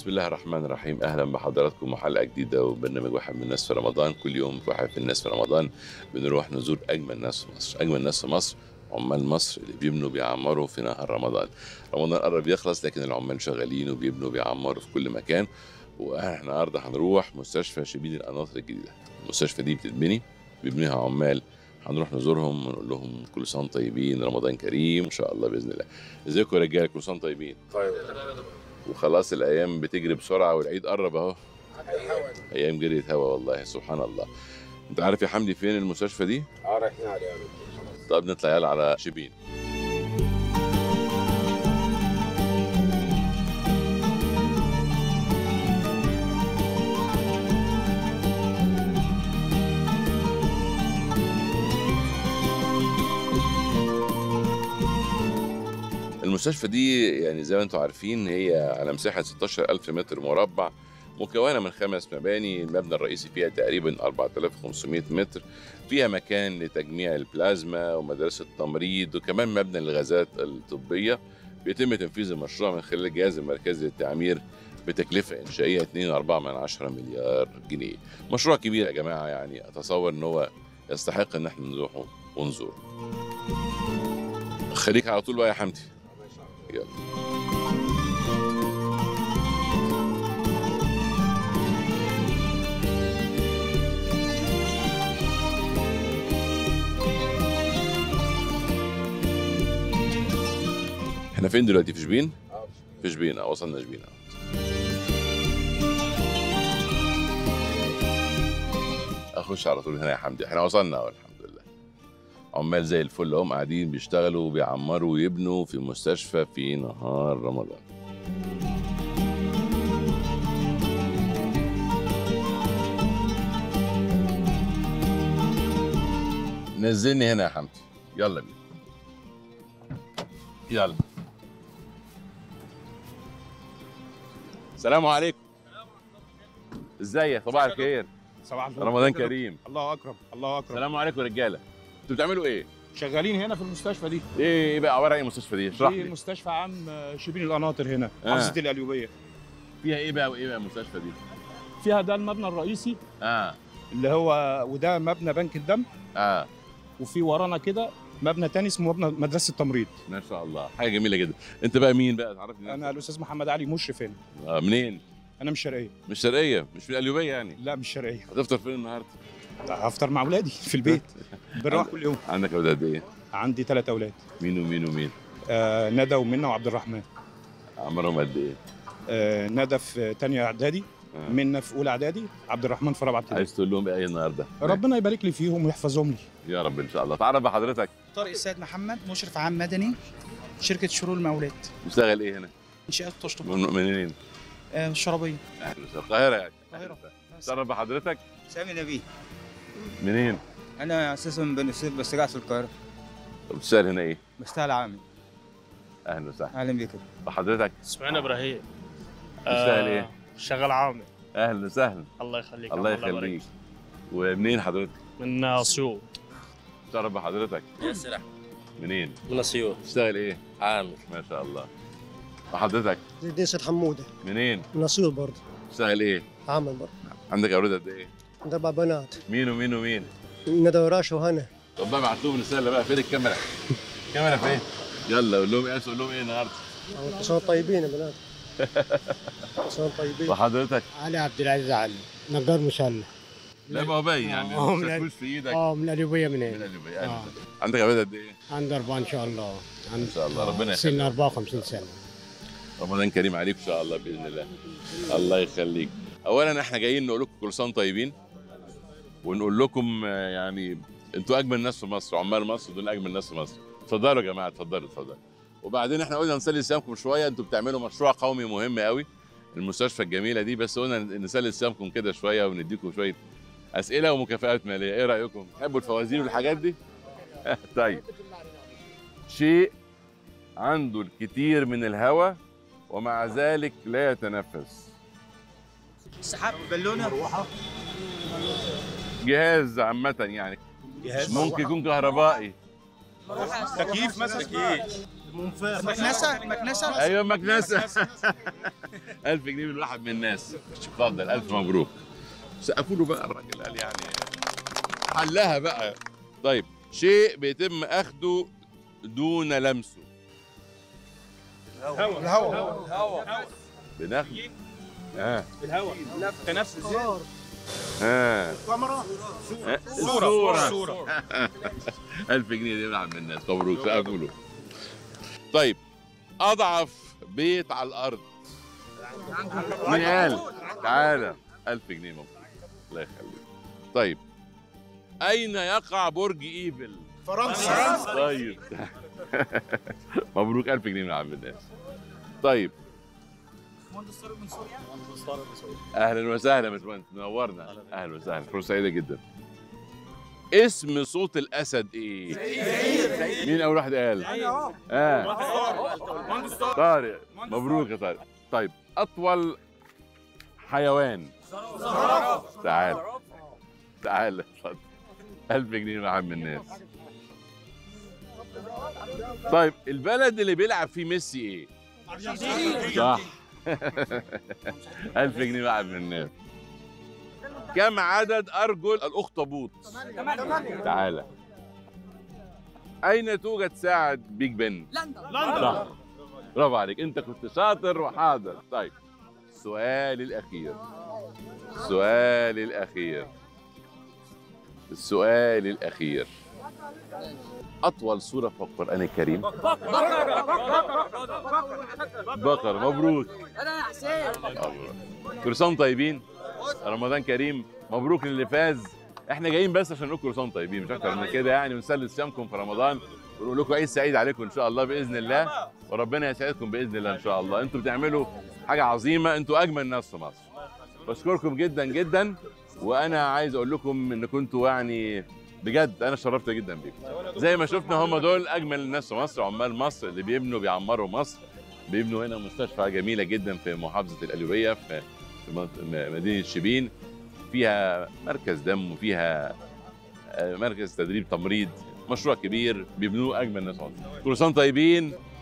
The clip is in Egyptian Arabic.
بسم الله الرحمن الرحيم اهلا بحضراتكم وحلقه جديده وبرنامج واحد من الناس في رمضان كل يوم في واحد في الناس في رمضان بنروح نزور اجمل ناس في مصر اجمل ناس في مصر عمال مصر اللي بيبنوا بيعمروا في نهار رمضان رمضان قرب يخلص لكن العمال شغالين وبيبنوا بيعمروا في كل مكان واحنا النهارده هنروح مستشفى شبين القناطر الجديده المستشفى دي بتتبني بيبنيها عمال هنروح نزورهم ونقول لهم كل سنه وانتم طيبين رمضان كريم ان شاء الله باذن الله ازيكم يا رجاله كل سنه وانتم طيبين طيب وخلاص الايام بتجري بسرعه والعيد قرب اهو ايام جريت هوا والله سبحان الله انت عارف يا حمدي فين المستشفى دي اه رايحين عليها طب نطلع يلا على شبين المستشفى دي يعني زي ما انتم عارفين هي على مساحة 16000 متر مربع مكونة من خمس مباني المبنى الرئيسي فيها تقريبا 4500 متر فيها مكان لتجميع البلازما ومدرسة تمريض وكمان مبنى للغازات الطبية بيتم تنفيذ المشروع من خلال الجهاز المركزي للتعمير بتكلفة إنشائية 2.4 من عشرة مليار جنيه مشروع كبير يا جماعة يعني أتصور إن هو يستحق إن احنا نروح ونزوره خليك على طول بقى يا حمدي يلا احنا فين دلوقتي في شبين؟ اه في شبين اه وصلنا شبين اه اخش على طول هنا يا حمدي احنا وصلنا اهو الحمد لله عمال زي الفل هم قاعدين بيشتغلوا وبيعمروا ويبنوا في مستشفى في نهار رمضان نزلني هنا يا حمدي يلا بينا يلا السلام عليكم ازيك صباح الخير صباح الفل رمضان كريم الله اكرم الله اكرم السلام عليكم رجاله انتوا بتعملوا ايه؟ شغالين هنا في المستشفى دي ايه ايه بقى عباره عن ايه المستشفى دي؟ اشرح دي لي مستشفى عام شبين القناطر هنا آه. محافظه القليوبيه فيها ايه بقى وايه بقى المستشفى دي؟ فيها ده المبنى الرئيسي اه اللي هو وده مبنى بنك الدم اه وفي ورانا كده مبنى تاني اسمه مبنى مدرسه التمريض ما شاء الله حاجه جميله جدا انت بقى مين بقى تعرفني انا الاستاذ محمد علي مشرف هنا آه منين؟ انا مش شرقيه مش شرقيه مش في القليوبيه يعني لا مش شرقيه هتفطر فين النهارده؟ هفطر مع اولادي في البيت بنروح كل يوم عندك اولاد قد ايه؟ عندي ثلاث اولاد مين ومين ومين؟ آه ندى ومنى وعبد الرحمن عمرهم قد ايه؟ آه ندى في ثانيه اعدادي آه. منى في اولى اعدادي عبد الرحمن في رابعه ابتدائي عايز تقول لهم ايه النهارده؟ ربنا يبارك لي فيهم ويحفظهم لي يا رب ان شاء الله تعرف بحضرتك طارق السيد محمد مشرف عام مدني شركة شرور المقاولات بتشتغل ايه هنا؟ إنشاءات تشطب من منين؟ آه الشرابية اهلا وسهلا القاهره يعني القاهرة. تعرف بحضرتك سامي نبيه منين؟ انا اساسا من بني سويف بس قاعد في القاهره طب بتشتغل هنا ايه؟ بشتغل عامل اهلا وسهلا اهلا بك بحضرتك اسمعنا ابراهيم تشتغل ايه؟ شغال عامل اهلا وسهلا الله يخليك الله يبارك. يخليك ومنين حضرتك؟ من اسيوط تعرف بحضرتك ياسر احمد منين؟ من اسيوط تشتغل ايه؟ عامل ما شاء الله وحضرتك زي سيد حموده منين؟ من اسيوط برضه تشتغل ايه؟ عامل برضه عندك اولاد قد ايه؟ عند اربع بنات مين ومين ومين؟ ندى وراشة وهنا طب بقى ابعت لهم رساله بقى فين الكاميرا؟ الكاميرا فين؟ يلا قول لهم ايه قول لهم ايه النهارده؟ كل سنه طيبين يا بنات كل سنه طيبين وحضرتك علي عبد العزيز علي نجار مسلح لا ما هو باين يعني آه، ما من تشكوش في ايدك اه من القليوبيه من من هنا قلبي آه. يعني عندك اولاد قد ايه؟ عندي اربعه ان شاء الله عند ان شاء الله ربنا سن يخليك 54 سنه رمضان كريم عليك ان شاء الله باذن الله الله يخليك اولا احنا جايين نقول لكم كل سنه طيبين ونقول لكم آه، يعني انتوا اجمل ناس في مصر عمال مصر دول اجمل ناس في مصر اتفضلوا يا جماعه اتفضلوا اتفضلوا وبعدين احنا قلنا نسلي صيامكم شويه انتوا بتعملوا مشروع قومي مهم قوي المستشفى الجميله دي بس قلنا نسلي صيامكم كده شويه ونديكم شويه اسئله ومكافآت ماليه ايه رايكم تحبوا الفوازير والحاجات دي طيب شيء عنده الكثير من الهواء ومع ذلك لا يتنفس السحاب بالونة جهاز عامة يعني جهاز ممكن يكون كهربائي تكييف مثلا تكييف مكنسه مكنسه ايوه مكنسه 1000 جنيه من واحد من الناس اتفضل الف مبروك سقفوا له بقى الراجل قال يعني حلها بقى طيب شيء بيتم اخده دون لمسه الهواء بناخد اه تنفس اه صورة صورة 1000 جنيه دي من عم الناس مبروك سقفوا له طيب اضعف بيت على الارض مين قال؟ تعالى 1000 جنيه مبروك الله يخليك طيب اين يقع برج ايفل؟ فرنسا طيب مبروك 1000 جنيه من عم الناس طيب اهلا وسهلا يا باشمهندس منورنا اهلا وسهلا فرصه سعيده جدا اسم صوت الاسد ايه؟ مين اول واحد قال؟ اه طارق مبروك يا طارق طيب اطول حيوان تعال تعال اتفضل 1000 جنيه من عم الناس طيب البلد اللي بيلعب فيه ميسي ايه؟ صح 1000 جنيه بقى من الناس كم عدد ارجل الاخطبوط تعالى اين توجد ساعه بيج بن لندن برافو عليك انت كنت شاطر وحاضر طيب السؤال الاخير السؤال الاخير السؤال الاخير اطول سوره في القران الكريم بقر مبروك مبروك. كل سنه وانتم طيبين رمضان كريم مبروك للي فاز احنا جايين بس عشان نقول كل سنه وانتم طيبين مش اكتر من كده يعني ونسلي صيامكم في رمضان ونقول لكم عيد سعيد عليكم ان شاء الله باذن الله وربنا يسعدكم باذن الله ان شاء الله انتوا بتعملوا حاجه عظيمه انتوا اجمل ناس في مصر بشكركم جدا جدا وانا عايز اقول لكم ان كنتوا يعني بجد انا شرفت جدا بيكم زي ما شفنا هم دول اجمل الناس في مصر عمال مصر اللي بيبنوا بيعمروا مصر بيبنوا هنا مستشفى جميله جدا في محافظه القليوبيه في في منط- م- مدينه شبين فيها مركز دم وفيها آه، مركز تدريب تمريض مشروع كبير بيبنوه اجمل ناس في مصر كل سنه وأنتم طيبين